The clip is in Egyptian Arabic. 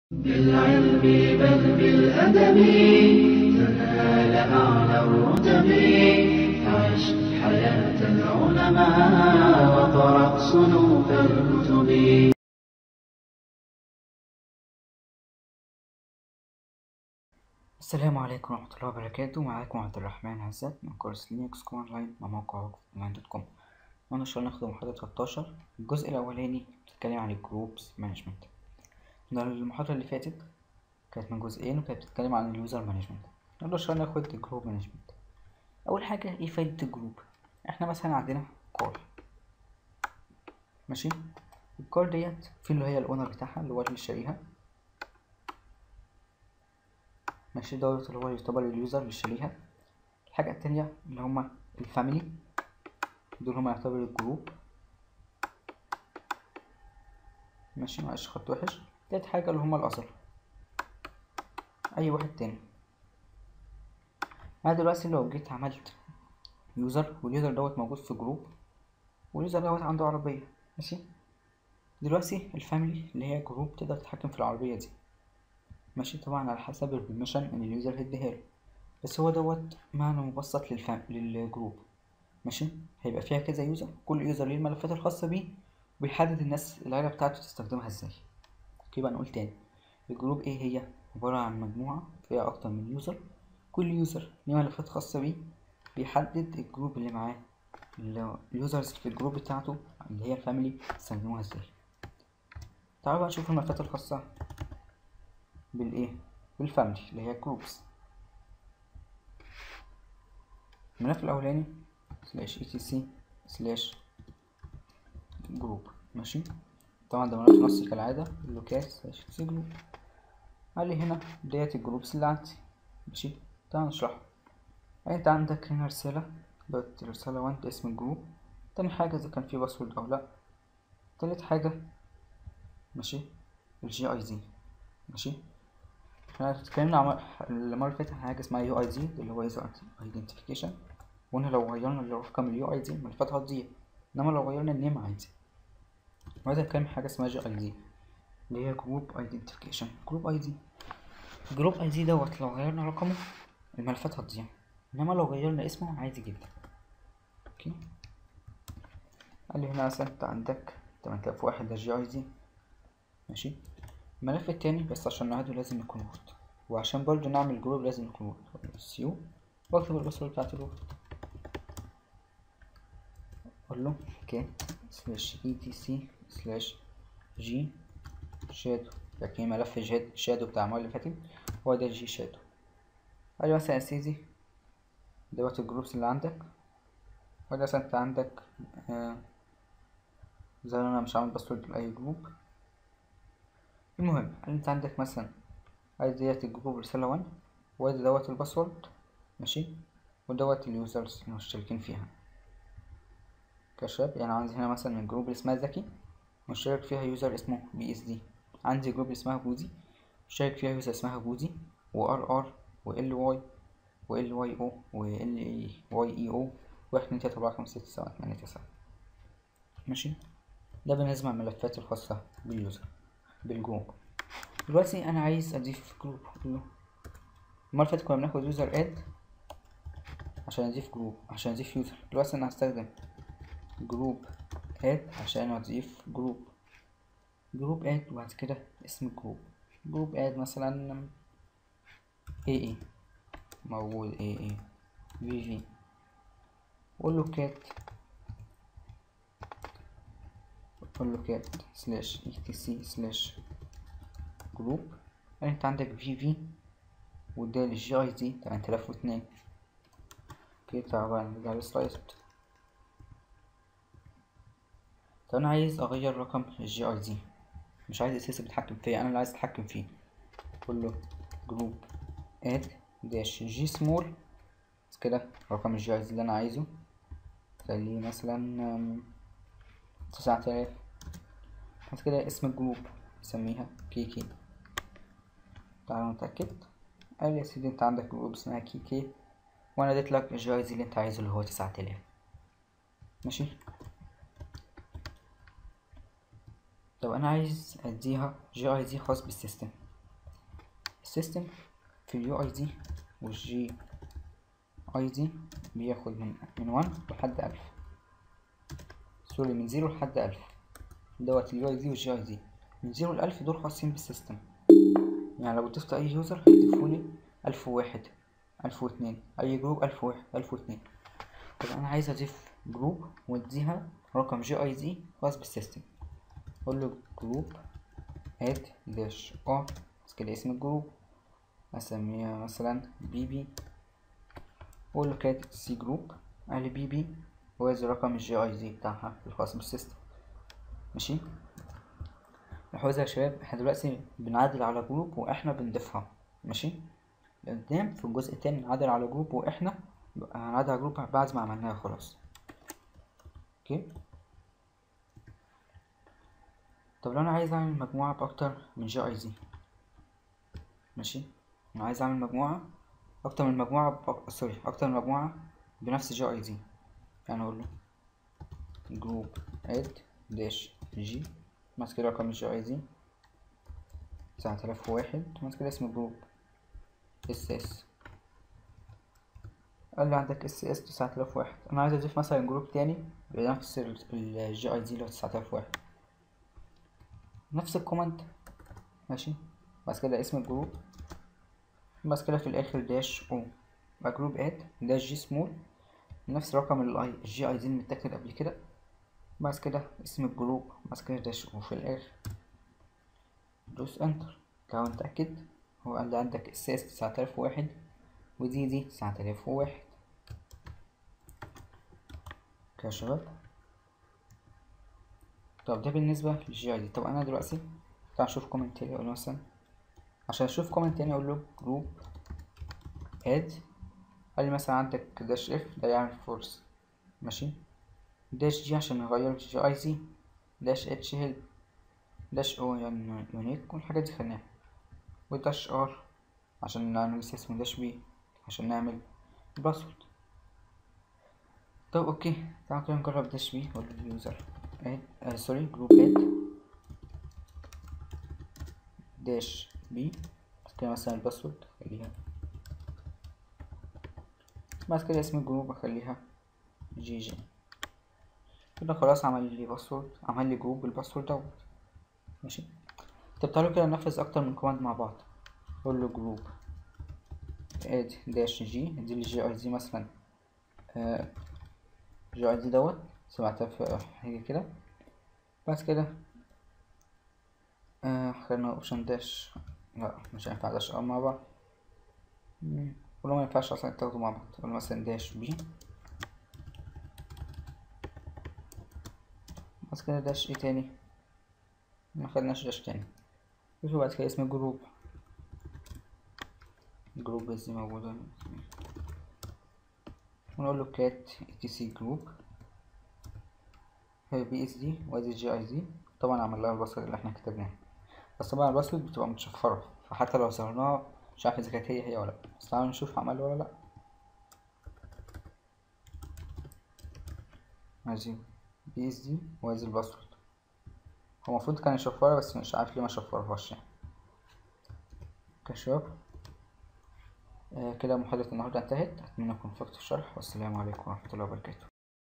بالعلم بل بالأدب تنال أعلى الرتب عش حياة العلماء وقرأ صنوف الكتب السلام عليكم ورحمة الله وبركاته معاكم عبد الرحمن عزت من كورس لينكس كونلاين مع موقع اونلاين دوت كوم وانا ان شاء الله ناخد محاضرة 13 الجزء الاولاني بتتكلم عن الجروبس مانجمنت ده المحاضرة اللي فاتت كانت من جزئين وكانت بتتكلم عن اليوزر مانجمنت النهارده ان شاء الله ناخد الجروب مانجمنت اول حاجة ايه فايدة الجروب احنا مثلا عندنا كول ماشي الكول ديت في اللي هي الاونر بتاعها اللي هو اللي شاريها ماشي دوت اللي هو يعتبر اليوزر اللي شاريها الحاجة التانية اللي هما الفاميلي دول هما يعتبر الجروب ماشي معلش خط وحش تالت حاجة اللي هما الأصل أي واحد تاني أنا دلوقتي لو جيت عملت يوزر واليوزر دوت موجود في جروب واليوزر دوت عنده عربية ماشي دلوقتي الفاميلي اللي هي جروب تقدر تتحكم في العربية دي ماشي طبعا على حسب البرميشن ان اليوزر هيديها له بس هو دوت معنى مبسط للفام للجروب ماشي هيبقى فيها كذا يوزر كل يوزر ليه الملفات الخاصة بيه وبيحدد الناس العيلة بتاعته تستخدمها ازاي يبقى نقول تاني الجروب ايه هي عبارة عن مجموعة فيها اكتر من يوزر كل يوزر ليه ملفات خاصة بيه بيحدد الجروب اللي معاه اليوزرز في الجروب بتاعته اللي هي الفاميلي يستخدموها ازاي تعالوا بقى نشوف الملفات الخاصة بالايه بالفاميلي اللي هي جروبس الملف الاولاني سلاش اي تي سي سلاش جروب ماشي طبعا ده ملف نصي كالعاده اللوكات سلاش تي سي جروب قال لي هنا ديت الجروبس اللي عندي ماشي تعال نشرحها انت عندك هنا رساله دوت رساله وانت اسم الجروب تاني حاجه اذا كان في باسورد او لا تالت حاجه ماشي الجي اي زي ماشي احنا اتكلمنا عن المرة اللي فاتت عن حاجة اسمها يو اي دي اللي هو يوزر ايدنتيفيكيشن وقلنا لو غيرنا الرقم اليو اي دي الملفات هتضيع انما لو غيرنا النيم عادي وهذا نتكلم حاجة اسمها جي اي دي اللي هي جروب ايدنتيفيكيشن جروب اي دي جروب اي دي دوت لو غيرنا رقمه الملفات هتضيع انما لو غيرنا اسمه عادي جدا اوكي قال لي هنا مثلا انت عندك 8001 ده جي اي دي ماشي الملف التاني بس عشان نعده لازم يكون روت وعشان برضو نعمل جروب لازم يكون روت سيو واكتب الباسورد بتاعت الروت اقول له كات سلاش اي تي سي سلاش جي شادو لكن ملف جاد شادو بتاع المرة اللي فاتت هو ده جي شادو قال لي مثلا يا سيدي دوت الجروبس اللي عندك ولا مثلا انت عندك آه زي انا مش عامل باسورد لاي جروب المهم انت عندك مثلا ادي ديت الجروب رسالة وان وادي دوت الباسورد ماشي ودوت اليوزرز المشتركين فيها كشاب يعني عندي هنا مثلا من جروب اللي اسمها ذكي مشترك فيها يوزر اسمه بي اس دي عندي جروب اسمها بودي مشترك فيها يوزر اسمها بودي وار ار وال واي وال واي او وال اي واي اي او واحد اتنين تلاتة أربعة خمسة ستة سبعة تمانية تسعة ماشي ده بالنسبة للملفات الخاصة باليوزر بالجروب دلوقتي انا عايز اضيف جروب له المره اللي فاتت كنا بناخد يوزر اد عشان اضيف جروب عشان اضيف يوزر دلوقتي انا هستخدم جروب اد عشان اضيف جروب جروب اد وبعد كده اسم الجروب جروب اد مثلا اي اي موجود اي اي في في قول له كات قول له كات سلاش اي تي سي سلاش جروب يعني انت عندك في في وده الجي اي دي تمن تلاف واتنين اوكي تعال بقى نرجع للسلايد طب انا عايز اغير رقم الجي اي دي مش عايز اساسا بيتحكم فيا انا اللي عايز اتحكم فيه قول له جروب اد داش جي سمول كده رقم الجي اي دي اللي انا عايزه خليه مثلا تسعة آلاف بعد كده اسم الجروب نسميها كيكي تعالوا نتأكد قال لي يا سيدي انت عندك جروب اسمها كيكي وانا اديت لك الجي اي دي اللي انت عايزه اللي هو تسعة آلاف ماشي طب انا عايز اديها جي اي دي خاص بالسيستم سيستم في اليو اي دي والجي اي دي بياخد من من 1 لحد 1000 سوري من 0 لحد 1000 دوت اليو اي دي والجي اي دي من 0 ل 1000 دول خاصين بالسيستم يعني لو ضفت اي يوزر هيضيفولي 1001 1002 اي جروب 1001 1002 طب انا عايز اضيف جروب واديها رقم جي اي دي خاص بالسيستم اقول له جروب اد داش ار بس كده اسم الجروب اسميها مثلا بي بي اقول له كات سي جروب قال لي بي بي وادي رقم الجي اي دي بتاعها الخاص بالسيستم ماشي لاحظوا يا شباب احنا دلوقتي بنعدل على جروب واحنا بنضيفها ماشي قدام في الجزء التاني نعدل على جروب واحنا هنعدل على جروب بعد ما عملناها خلاص اوكي طب لو انا عايز اعمل مجموعة باكتر من جي اي دي ماشي انا عايز اعمل مجموعة اكتر من مجموعة ب... سوري اكتر من مجموعة بنفس جي اي دي يعني اقول له جروب اد داش جي ماسك رقم الجي اي دي تسعة آلاف وواحد ماسك اسم الجروب اس اس قال لي عندك اس اس تسعة آلاف واحد انا عايز اضيف مثلا جروب تاني بنفس الجي اي دي اللي هو تسعة آلاف واحد نفس الكوماند ماشي بس كده اسم الجروب بس كده في الاخر داش او بقى جروب اد داش جي سمول نفس رقم الاي الجي اي دي المتاكد قبل كده بس كده اسم الجروب بس كده داش او في الاخر دوس انتر لو متأكد هو قال لي عندك اس اس تسعة آلاف واحد ودي دي تسعة آلاف وواحد كده يا شباب طب ده بالنسبة للجي اي دي طب انا دلوقتي تعال نشوف كومنت تاني اقول مثلا عشان اشوف كومنت تاني اقول له جروب اد قال لي مثلا عندك داش اف ده يعمل فورس ماشي داش جي عشان نغير جي اي زي داش اتش هيلب داش او يعني يونيك والحاجات دي خليناها وداش ار عشان نعمل اسمه داش بي عشان نعمل باسورد طب اوكي تعالوا كده نجرب داش بي اقول له يوزر اد آه سوري جروب اد داش بي كده مثلا الباسورد خليها بعد كده اسم الجروب اخليها جي جي كده خلاص عمل لي باسورد عمل لي جروب بالباسورد دوت ماشي طب تعالوا كده ننفذ اكتر من كوماند مع بعض اقول له جروب اد داش جي دي الجي اي دي مثلا آه جي اي دي دوت سبعة آلاف حاجة كده بعد كده آه خلينا اوبشن داش لا مش هينفع داش ار مع بعض ولو ما ينفعش اصلا تاخدوا مع بعض اقول مثلا داش بي بس كده داش ايه تاني ما خدناش داش تاني شوفوا بعد كده اسم الجروب الجروب بس دي موجودة ونقول له كات تي سي جروب هي بي اس دي وادي جي اي دي طبعا عمل لها الباسورد اللي احنا كتبناه بس طبعا الباسورد بتبقى متشفرة فحتى لو ظهرناها مش عارف اذا كانت هي هي ولا لا بس تعالوا نشوف عمل ولا لا ماشي بي اس دي وادي الباسورد هو المفروض كان يشفرها بس مش عارف ليه ما شفرهاش يعني كشباب آه كده محاضرة النهاردة انتهت أتمنى أكون فقت الشرح والسلام عليكم ورحمة الله وبركاته